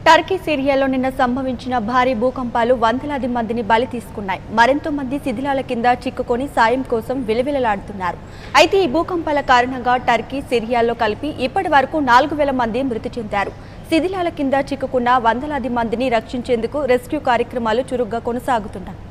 Turkey సిరియాలో నిన్న సంభవించిన భారీ భూకంపాలు వందలాది మందిని బలి తీసుకున్నాయి మరెంతో మంది శిథిలాల కింద చిక్కుకొని సాయం కోసం విలవిలలాడుతున్నారు అయితే ఈ భూకంపాల కారణంగా టర్కీ సిరియాలో కలిపి ఇప్పటి వరకు నాలుగు వేల మంది మృతి చెందారు శిథిలాల కింద చిక్కుకున్న వందలాది మందిని రక్షించేందుకు రెస్క్యూ కార్యక్రమాలు చురుగ్గా కొనసాగుతున్నాయి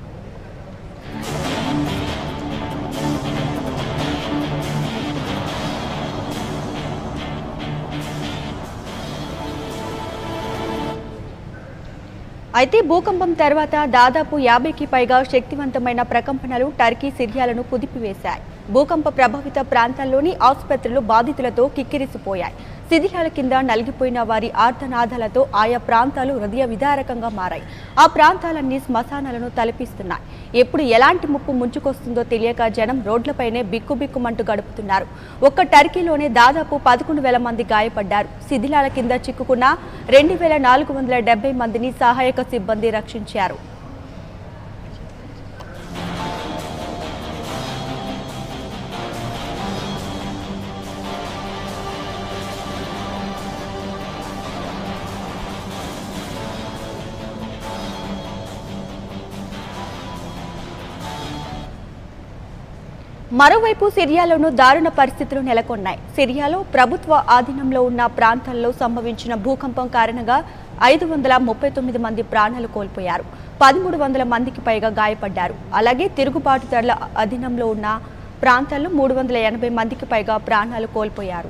అయితే భూకంపం తర్వాత దాదాపు యాభైకి పైగా శక్తివంతమైన ప్రకంపనలు టర్కీ సిరియాలను కుదిపివేశాయి భూకంప ప్రభావిత ప్రాంతాల్లోని ఆసుపత్రులు బాధితులతో కిక్కిరిసిపోయాయి శిథిలాల కింద నలిగిపోయిన వారి ఆర్తనాదాలతో ఆయా ప్రాంతాలు హృదయ విదారకంగా మారాయి ఆ ప్రాంతాలన్నీ శ్మశానాలను తలపిస్తున్నాయి ఎప్పుడు ఎలాంటి ముప్పు ముంచుకొస్తుందో తెలియక జనం రోడ్లపైనే బిక్కుబిక్కుమంటూ గడుపుతున్నారు ఒక్క టర్కీలోనే దాదాపు పదకొండు వేల మంది గాయపడ్డారు శిథిలాల కింద చిక్కుకున్న రెండు వేల నాలుగు వందల డెబ్బై మందిని సహాయక సిబ్బంది రక్షించారు మరోవైపు సిరియాలోనూ దారుణ పరిస్థితులు నెలకొన్నాయి సిరియాలో ప్రభుత్వ ఆధీనంలో ఉన్న ప్రాంతాల్లో సంభవించిన భూకంపం కారణంగా ఐదు వందల ముప్పై తొమ్మిది మంది ప్రాణాలు కోల్పోయారు పదమూడు వందల మందికి పైగా గాయపడ్డారు అలాగే తిరుగుబాటుదారుల అధీనంలో ఉన్న ప్రాంతాల్లో మూడు వందల ఎనభై మందికి పైగా ప్రాణాలు కోల్పోయారు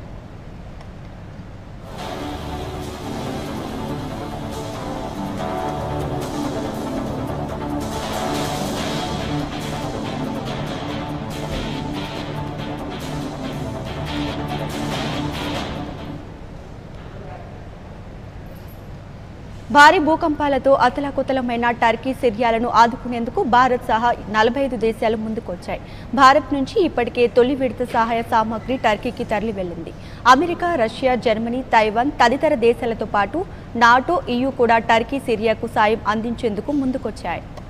భారీ భూకంపాలతో అతలాకుతలమైన టర్కీ సిరియాలను ఆదుకునేందుకు భారత్ సహా నలభై ఐదు దేశాలు ముందుకొచ్చాయి భారత్ నుంచి ఇప్పటికే తొలి విడత సహాయ సామాగ్రి టర్కీకి తరలి వెళ్ళింది అమెరికా రష్యా జర్మనీ తైవాన్ తదితర దేశాలతో పాటు నాటో ఈయూ కూడా టర్కీ సిరియాకు సాయం అందించేందుకు ముందుకొచ్చాయి